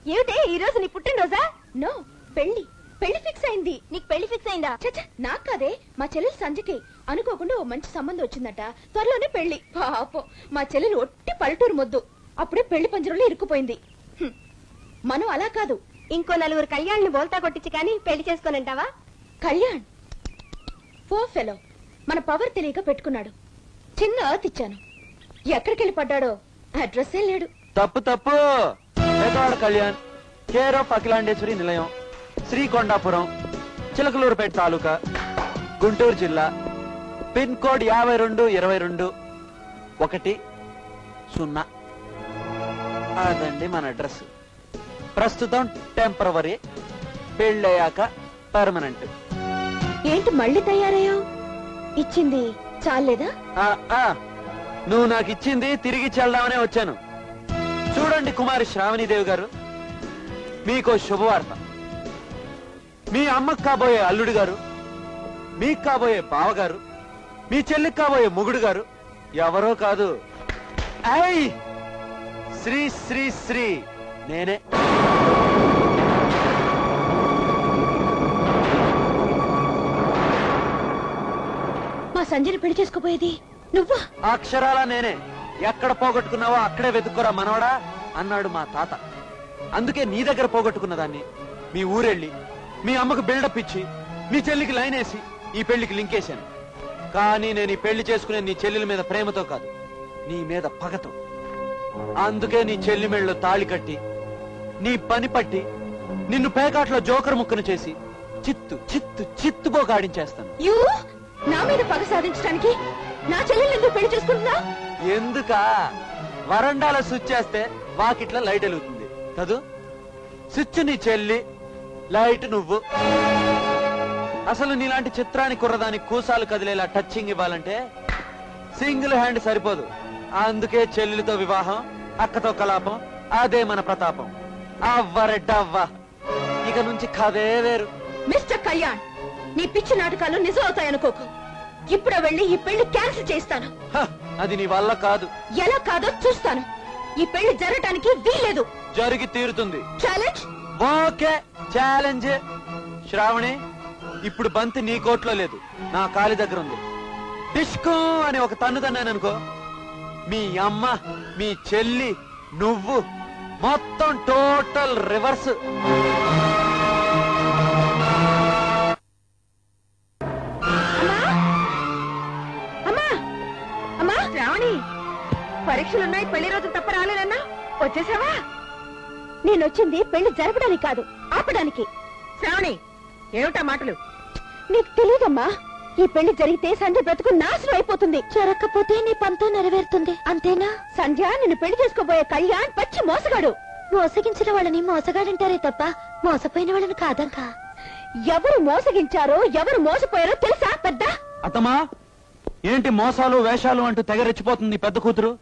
ఏమిటే ఈ రోజు నీ పుట్టినరోజా నో పెళ్లి పెళ్లి ఫిక్స్ అయింది నీకు పెళ్లి ఫిక్స్ అయిందా చచ్చా నాకు కాదే మా చెల్లెలు సంజకి అనుకోకుండా ఓ మంచి సంబంధం వచ్చిందట త్వరలోనే పెళ్లి పాపం మా చెల్లెలు ఒట్టి పల్లెటూరు మొద్దు అప్పుడే పెళ్లి పంజరంలో ఇరుక్కుపోయింది హ్మ్. మనం అలా కాదు ఇంకో నలుగురు కళ్యాణ్ని బోల్తా కొట్టించి కానీ పెళ్లి చేసుకోనంటావా కళ్యాణ్ పో ఫెలో మన పవర్ తెలియక పెట్టుకున్నాడు చిన్న అర్త్ ఇచ్చాను ఎక్కడికి వెళ్ళి పడ్డాడో అడ్రస్సే లేడు తప్పు తప్పు పేదవాడ కళ్యాణ్ కేర్ ఆఫ్ అఖిలాండేశ్వరి నిలయం శ్రీకొండాపురం చిలకలూరుపేట తాలూకా గుంటూరు జిల్లా పిన్ కోడ్ యాభై రెండు ఇరవై రెండు ఒకటి సున్నా అదండి మన అడ్రస్ ప్రస్తుతం టెంపరవరీ పెళ్ళయ్యాక పర్మనెంట్ ఏంటి మళ్ళీ తయారయ్యావు ఇచ్చింది చాలేదా ఆ, ఆ, నువ్వు నాకు ఇచ్చింది తిరిగి చెల్దామనే వచ్చాను చూడండి కుమారి శ్రావణీదేవి గారు మీకో శుభవార్త మీ అమ్మకు కాబోయే అల్లుడు గారు మీకు కాబోయే బావగారు మీ చెల్లికి కాబోయే మొగుడు గారు ఎవరో కాదు ఐ శ్రీ శ్రీ శ్రీ నేనే మా సంజయని పెళ్లి చేసుకోపోయేది నువ్వా అక్షరాల నేనే ఎక్కడ పోగొట్టుకున్నావో అక్కడే వెతుక్కురా మనవడా అన్నాడు మా తాత అందుకే నీ దగ్గర పోగొట్టుకున్న దాన్ని మీ ఊరెళ్ళి మీ అమ్మకు బిల్డప్ ఇచ్చి మీ చెల్లికి లైన్ వేసి ఈ పెళ్లికి లింకేశాను కానీ నేను ఈ పెళ్లి చేసుకునే నీ చెల్లెల మీద ప్రేమతో కాదు నీ మీద పగతో అందుకే నీ చెల్లి మెళ్ళలో తాళి కట్టి నీ పని పట్టి నిన్ను పేకాట్లో జోకర్ ముక్కను చేసి చిత్తు చిత్తు చిత్తుపోకాడించేస్తాను యూ నా మీద పగ సాధించడానికి నా చెల్లెలు ఎందుకు పెళ్లి చేసుకుంటున్నా ఎందుకా వరండాలో స్విచ్ చేస్తే వాకిట్ల లైట్ వెలుగుతుంది కదూ స్విచ్ నీ చెల్లి లైట్ నువ్వు అసలు నీలాంటి చిత్రాన్ని కుర్రదాని కూసాలు కదిలేలా టచింగ్ ఇవ్వాలంటే సింగిల్ హ్యాండ్ సరిపోదు అందుకే చెల్లెలితో వివాహం అక్కతో కలాపం అదే మన ప్రతాపం అవ్వరెడ్డవ్వ ఇక నుంచి కథే వేరు మిస్టర్ కళ్యాణ్ నీ పిచ్చి నాటకాలు నిజం అవుతాయనుకోకు ఇప్పుడే వెళ్ళి ఈ పెళ్లి క్యాన్సిల్ చేస్తాను హ, అది నీ వల్ల కాదు ఎలా కాదో చూస్తాను ఈ పెళ్లి జరగటానికి వీల్లేదు జరిగి తీరుతుంది ఛాలెంజ్ ఓకే ఛాలెంజ్ శ్రావణి ఇప్పుడు బంతి నీ కోట్లో లేదు నా కాలి దగ్గర ఉంది డిస్కో అని ఒక తన్ను తన్నాను అనుకో మీ అమ్మ మీ చెల్లి నువ్వు మొత్తం టోటల్ రివర్స్ అమ్మా అమ్మా శ్రావణి పరీక్షలున్నాయి పెళ్లి రోజు తప్ప రాలేనన్నా వచ్చేసావా నేనొచ్చింది పెళ్లి జరపడానికి కాదు ఆపడానికి శ్రావణి ఏమిటా మాటలు నీకు తెలియదమ్మా ఈ పెళ్లి జరిగితే సంజయ్ బ్రతుకు నాశనం అయిపోతుంది జరగకపోతే నీ పంతో నెరవేరుతుంది అంతేనా సంధ్య నిన్ను పెళ్లి చేసుకోబోయే కళ్యాణ్ పచ్చి మోసగాడు మోసగించిన వాళ్ళని మోసగాడంటారే తప్ప మోసపోయిన వాళ్ళని కాదంకా ఎవరు మోసగించారో ఎవరు మోసపోయారో తెలుసా పెద్ద అతమా ఏంటి మోసాలు వేషాలు అంటూ తెగరెచ్చిపోతుంది నీ పెద్ద కూతురు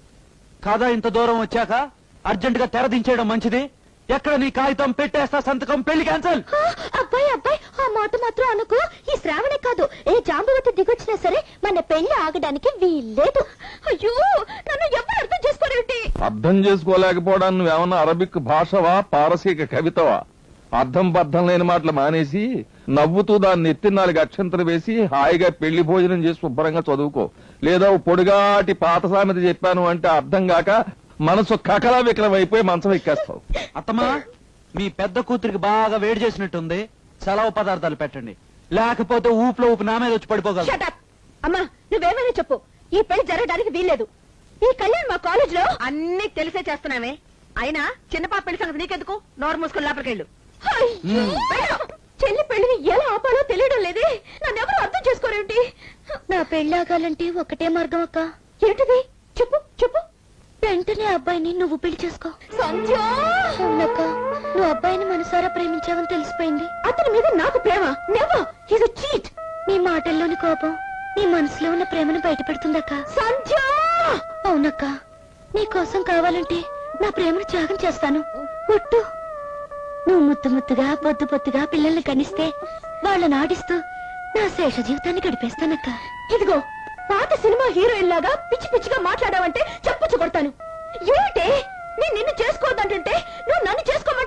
కాదా ఇంత దూరం వచ్చాక అర్జెంట్ గా తెరదించేయడం మంచిది ఎక్కడ నీ కాగితం పెట్టేస్తా సంతకం పెళ్లి క్యాన్సల్ ఆ, అబ్బాయి అబ్బాయి ఆ మాట మాత్రం అనుకో ఈ శ్రావణే కాదు ఏ జాంబవతి దిగొచ్చినా సరే మన పెళ్లి ఆగడానికి వీల్లేదు అయ్యో నన్ను ఎవరు అర్థం చేసుకోరేమిటి అర్థం చేసుకోలేకపోవడానికి నువ్వేమన్నా అరబిక్ భాషవా పారసీక కవితవా అర్థం బద్ధం లేని మాటలు మానేసి నవ్వుతూ దాన్ని ఎత్తి నాలుగు అక్షంతలు వేసి హాయిగా పెళ్లి భోజనం చేసి శుభ్రంగా చదువుకో లేదా ఓ పొడిగాటి పాత సామెత చెప్పాను అంటే అర్థం కాక మనసు కకలా వికలం అయిపోయి మంచం ఎక్కేస్తావు అత్తమా మీ పెద్ద కూతురికి బాగా వేడి చేసినట్టుంది సెలవు పదార్థాలు పెట్టండి లేకపోతే ఊపులో ఊపి నా మీద వచ్చి పడిపోగలరు షటప్ అమ్మా నువ్వేమైనా చెప్పు ఈ పెళ్లి జరగడానికి వీల్లేదు ఈ కళ్యాణ్ మా కాలేజ్ లో అన్ని తెలిసే చేస్తున్నామే అయినా చిన్నపాప పెళ్లి సంగతి నీకెందుకు నోరు మూసుకుని లోపలికెళ్ళు అయ్యో, చెల్లి పెళ్లిని ఎలా ఆపాలో తెలియడం లేదే నన్ను ఎవరు అర్థం చేసుకోరేమిటి నా పెళ్లి ఆగాలంటే ఒకటే మార్గం అక్క ఏంటిది చెప్పు చెప్పు వెంటనే అబ్బాయిని నువ్వు పెళ్లి చేసుకో సంధ్య అవునక్క నువ్వు అబ్బాయిని మనసారా ప్రేమించావని తెలిసిపోయింది అతని మీద నాకు ప్రేమ నెవర్ హిస్ చీట్ నీ మాటల్లోని కోపం నీ మనసులో ఉన్న ప్రేమను బయటపెడుతుందక్క సంధ్య అవునక్క నీ కోసం కావాలంటే నా ప్రేమను త్యాగం చేస్తాను ఒట్టు నువ్వు ముద్దు ముద్దుగా బొద్దు బొద్దుగా పిల్లల్ని కనిస్తే వాళ్ళని ఆడిస్తూ నా శేష జీవితాన్ని గడిపేస్తానక్క ఇదిగో పాత సినిమా హీరోయిన్ లాగా పిచ్చి పిచ్చిగా మాట్లాడావంటే చెప్పుచ్చు కొడతాను ఏమిటే నేను నిన్ను చేసుకోవద్దంటుంటే నువ్వు నన్ను చేసుకోమంటే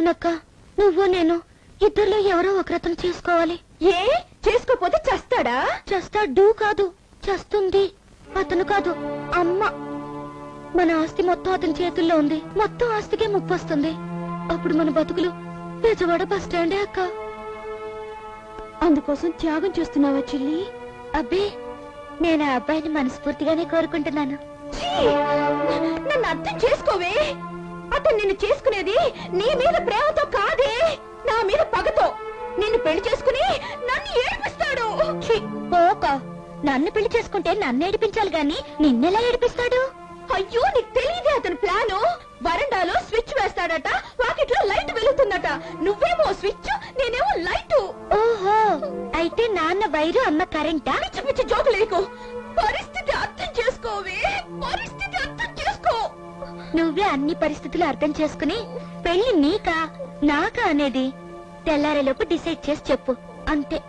అవునక్క నువ్వు నేను ఇద్దరిలో ఎవరో ఒకరతను చేసుకోవాలి ఏ చేసుకోపోతే చస్తాడా చేస్తాడు కాదు చేస్తుంది అతను కాదు అమ్మ మన ఆస్తి మొత్తం అతని చేతుల్లో ఉంది మొత్తం ఆస్తికే ముప్పు వస్తుంది అప్పుడు మన బతుకులు బెజవాడ బస్ స్టాండే అక్క అందుకోసం త్యాగం చేస్తున్నావా చెల్లి అబ్బే నేను ఆ అబ్బాయిని మనస్ఫూర్తిగానే కోరుకుంటున్నాను ఛీ! నన్ను అర్థం చేసుకోవే అతను నిన్ను చేసుకునేది నీ మీద ప్రేమతో కాదే నా మీద పగతో నిన్ను పెళ్లి చేసుకుని నన్ను ఏడిపిస్తాడు ఛీ, పోక నన్ను పెళ్లి చేసుకుంటే నన్ను ఏడిపించాలి గాని నిన్నెలా ఏడిపిస్తాడు అయ్యో నీకు తెలియదే అతని ప్లాను వరండాలో స్విచ్ వేస్తాడట వాకిట్లో లైట్ వెలుగుతుందట నువ్వేమో స్విచ్ నేనేమో లైట్ ఓహో అయితే నాన్న వైరు అమ్మ కరెంటా పిచ్చి పిచ్చి జోకు లేకు పరిస్థితి అర్థం చేసుకోవే పరిస్థితి అర్థం చేసుకో నువ్వే అన్ని పరిస్థితులు అర్థం చేసుకుని పెళ్లి నీకా నాకా అనేది తెల్లారేలోపు డిసైడ్ చేసి చెప్పు అంతే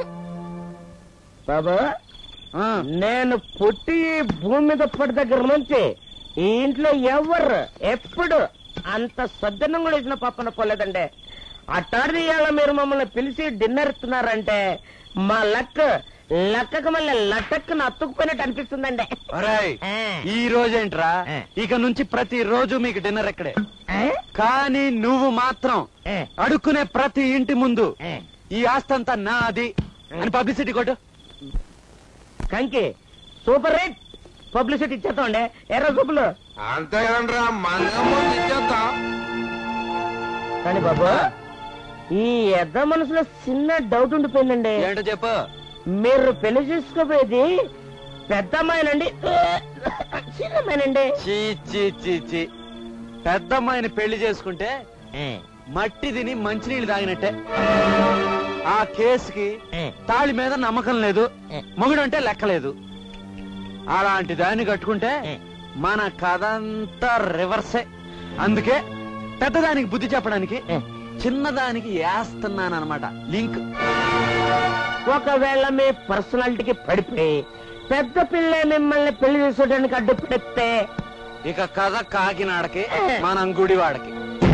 బాబా ఆ, నేను పుట్టి ఈ భూమి మీద పడి దగ్గర నుంచి ఈ ఇంట్లో ఎవరు ఎప్పుడు అంత సజ్జనం కూడా ఇచ్చిన పప్పన పోలేదండి అట్టాడి ఇవాళ మీరు మమ్మల్ని పిలిచి డిన్నర్ ఇస్తున్నారంటే మా లక్ లక్కకు మళ్ళీ లటక్కున అతుక్కుపోయినట్టు అనిపిస్తుందండి ఒరేయ్, ఆ. ఈ రోజేంట్రా ఆ. ఇక నుంచి ప్రతి రోజు మీకు డిన్నర్ ఎక్కడే ఆ? కానీ నువ్వు మాత్రం ఆ. అడుక్కునే ప్రతి ఇంటి ముందు ఆ. ఈ ఆస్తంతా నాది అని పబ్లిసిటీ కొట్టు కంకి సూపర్ రేట్ పబ్లిసిటీ ఇచ్చేస్తామండి ఎర్ర సూపులు అంతే కదండ్రా మన ఇచ్చేద్దాం కానీ బాబు ఈ ఎద్ద మనసులో చిన్న డౌట్ ఉండిపోయిందండి ఏంటో చెప్పు మీరు పెళ్లి చేసుకోపోయేది పెద్ద అమ్మాయినండి చిన్న అమ్మాయినండి చీ చీ చీ చీ పెద్దమ్మాయిని పెళ్లి చేసుకుంటే మట్టి తిని మంచినీళ్ళు తాగినట్టే ఆ కేసుకి తాళి మీద నమ్మకం లేదు మొగుడు అంటే లెక్కలేదు అలాంటి దాన్ని కట్టుకుంటే మన కథ అంతా రివర్సే అందుకే పెద్దదానికి బుద్ధి చెప్పడానికి చిన్నదానికి వేస్తున్నానమాట లింక్ ఒకవేళ మీ పర్సనాలిటీకి పడిపోయి పెద్ద పిల్ల మిమ్మల్ని పెళ్లి చేసుకోవడానికి అడ్డు పెడితే ఇక కథ కాకినాడకి మనం గుడివాడకి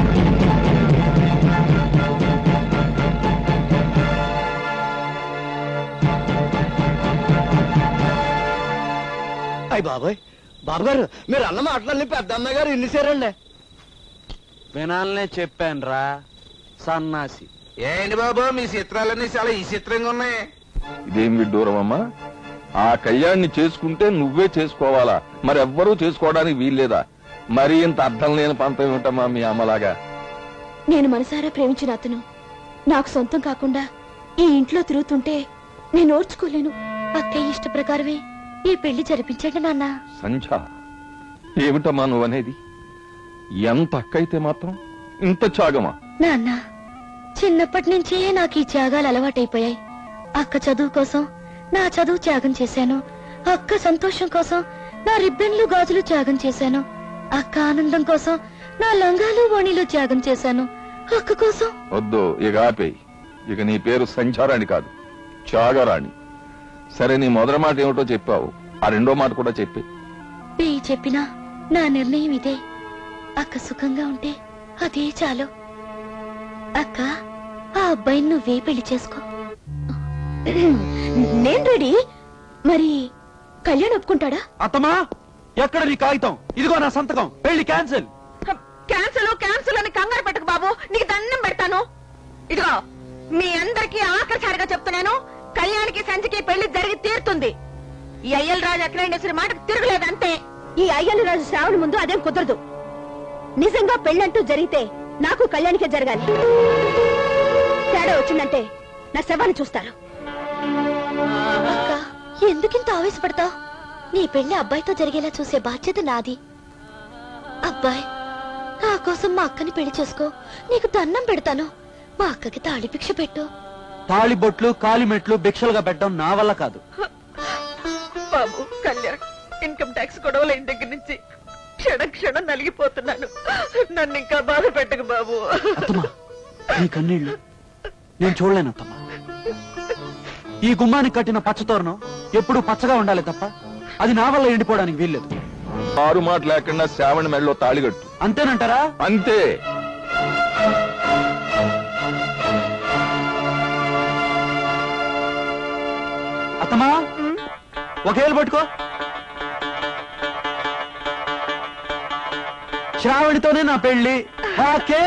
అయ్య బాబాయ్ బాబు గారు మీరు అన్న మాటలన్నీ పెద్ద అమ్మాయి గారు ఇన్నిసారండి వినాలనే చెప్పాను రా సన్నాసి ఏంటి బాబు మీ చిత్రాలన్నీ చాలా ఈ చిత్రంగా ఉన్నాయి ఇదేం విడ్డూరం అమ్మా ఆ కళ్యాణ్ణి చేసుకుంటే నువ్వే చేసుకోవాలా మరెవ్వరూ చేసుకోవడానికి వీల్లేదా మరి ఇంత అర్థం లేని పంతం ఏమిటమ్మా మీ అమ్మలాగా నేను మనసారా ప్రేమించిన అతను నాకు సొంతం కాకుండా ఈ ఇంట్లో తిరుగుతుంటే నేను ఓర్చుకోలేను అక్కయ్య ఇష్ట ప్రకారమే ఈ పెళ్లి జరిపించండి నాన్న సంధ్య ఏమిటమ్మా నువ్వనేది ఎంత అక్కయితే మాత్రం ఇంత త్యాగమా నాన్న చిన్నప్పటి నుంచే నాకు ఈ త్యాగాలు అలవాటైపోయాయి అక్క చదువు కోసం నా చదువు త్యాగం చేశాను అక్క సంతోషం కోసం నా రిబ్బన్లు గాజులు త్యాగం చేశాను అక్క ఆనందం కోసం నా లంగాలు ఓణీలు త్యాగం చేశాను అక్క కోసం వద్దు ఇక ఆపేయి ఇక నీ పేరు సంచారాణి కాదు త్యాగరాణి సరే నీ మొదటి మాట ఏమిటో చెప్పావు ఆ రెండో మాట కూడా చెప్పి పెయ్యి చెప్పినా నా నిర్ణయం ఇదే అక్క సుఖంగా ఉంటే అదే చాలు అక్క ఆ అబ్బాయిని నువ్వే పెళ్లి చేసుకో నేను రెడీ మరి కళ్యాణ్ ఒప్పుకుంటాడా అత్తమా ఎక్కడ నీ కాగితం ఇదిగో నా సంతకం పెళ్లి క్యాన్సిల్ క్యాన్సల్ క్యాన్సల్ అని కంగారు పెట్టకు బాబు నీకు దండం పెడతాను ఇదిగో మీ అందరికీ ఆఖరిసారిగా చెప్తున్నాను కళ్యాణికి సంచికి పెళ్లి జరిగి తీరుతుంది ఈ అయ్యల్ రాజు అఖిలేండేశ్వరి మాటకు తిరగలేదు అంతే ఈ అయ్యల్ రాజు శ్రావణ ముందు అదేం కుదరదు నిజంగా పెళ్ళంటూ జరిగితే నాకు కళ్యాణికే జరగాలి తేడా వచ్చిందంటే నా శవాన్ని చూస్తారు అక్క ఎందుకింత ఆవేశపడతావు నీ పెళ్లి అబ్బాయితో జరిగేలా చూసే బాధ్యత నాది అబ్బాయ్ నా కోసం మా అక్కని పెళ్లి చేసుకో నీకు దండం పెడతాను మా అక్కకి తాళి భిక్ష పెట్టు తాళిబొట్లు కాలిమెట్లు భిక్షలుగా పెట్టడం నా వల్ల కాదు బాబు కళ్యాణ్ ఇన్కమ్ ట్యాక్స్ గొడవలైన దగ్గర నుంచి క్షణ క్షణం నలిగిపోతున్నాను నన్ను ఇంకా బాధ పెట్టకు బాబు అత్తమా నీ కన్నీళ్లు నేను చూడలేను అత్తమ్మా ఈ గుమ్మానికి కట్టిన పచ్చతోరణం ఎప్పుడూ పచ్చగా ఉండాలి తప్ప అది నా వల్ల ఎండిపోవడానికి వీల్లేదు ఆరు మాట లేకుండా శ్రావణ మెడలో తాళిగట్టు అంతేనంటారా అంతే ఒకేళ్ళు పట్టుకో శ్రావణితోనే నా పెళ్లి ఓకే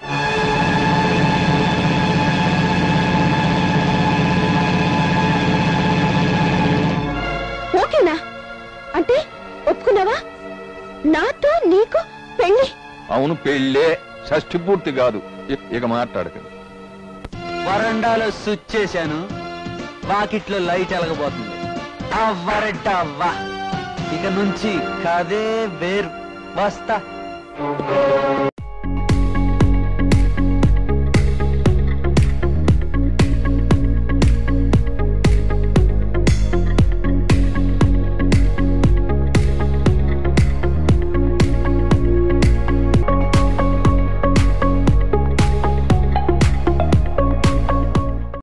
ఓకేనా అంటే ఒప్పుకున్నావా నాతో నీకు పెళ్లి అవును పెళ్ళే షష్ఠి పూర్తి కాదు ఇ- ఇక మాట్లాడకండి వరండాలో స్విచ్ చేశాను వాకిట్లో లైట్ ఎలగబోతుంది అవ్వరటవ్వా ఇక నుంచి కదే వేరు వస్తా